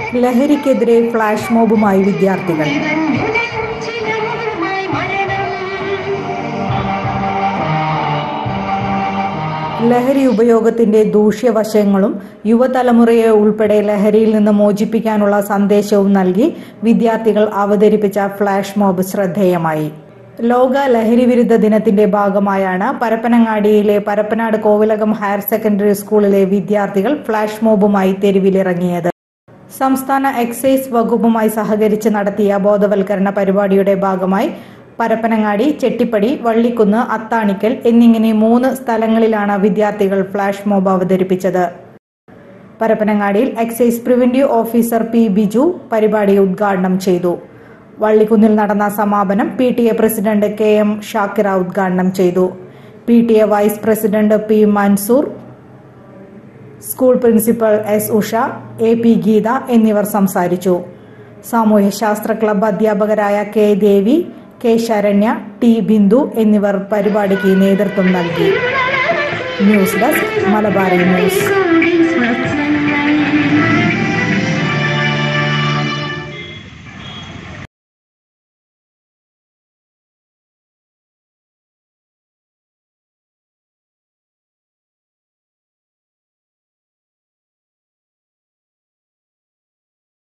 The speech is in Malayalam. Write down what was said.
ലഹരിക്കെതിരെ ഫ്ലാഷ് മോബുമായി വിദ്യാർത്ഥികൾ ലഹരി ഉപയോഗത്തിന്റെ ദൂഷ്യവശങ്ങളും യുവതലമുറയെ ഉൾപ്പെടെ ലഹരിയിൽ നിന്ന് മോചിപ്പിക്കാനുള്ള സന്ദേശവും നൽകി വിദ്യാർത്ഥികൾ അവതരിപ്പിച്ച ഫ്ലാഷ് മോബ് ശ്രദ്ധേയമായി ലോക ലഹരി വിരുദ്ധ ദിനത്തിന്റെ ഭാഗമായാണ് പരപ്പനങ്ങാടിയിലെ പരപ്പനാട് കോവിലകം ഹയർ സെക്കൻഡറി സ്കൂളിലെ വിദ്യാർത്ഥികൾ ഫ്ലാഷ് മോബുമായി തെരുവിലിറങ്ങിയത് സംസ്ഥാന എക്സൈസ് വകുപ്പുമായി സഹകരിച്ച് നടത്തിയ ബോധവൽക്കരണ പരിപാടിയുടെ ഭാഗമായി പരപ്പനങ്ങാടി ചെട്ടിപ്പടി വള്ളിക്കുന്ന് അത്താണിക്കൽ എന്നിങ്ങനെ മൂന്ന് സ്ഥലങ്ങളിലാണ് വിദ്യാർത്ഥികൾ ഫ്ലാഷ് മോബ് അവതരിപ്പിച്ചത് പരപ്പനങ്ങാടിയിൽ excise preventive officer P Biju പരിപാടി ഉദ്ഘാടനം ചെയ്തു വള്ളിക്കുന്നിൽ നടന്ന സമാപനം P T A president K M Shakira ഉദ്ഘാടനം ചെയ്തു P T A vice president P Mansoor school principal S Usha A P Geetha എന്നിവർ സംസാരിച്ചു സാമൂഹ്യശാസ്ത്ര ക്ലബ്ബ് അധ്യാപകരായ K Devi K Saranya T Bindu എന്നിവർ പരിപാടിക്ക് നേതൃത്വം നൽകി ന്യൂസ് ഡെസ്ക് മലബാറി ന്യൂസ്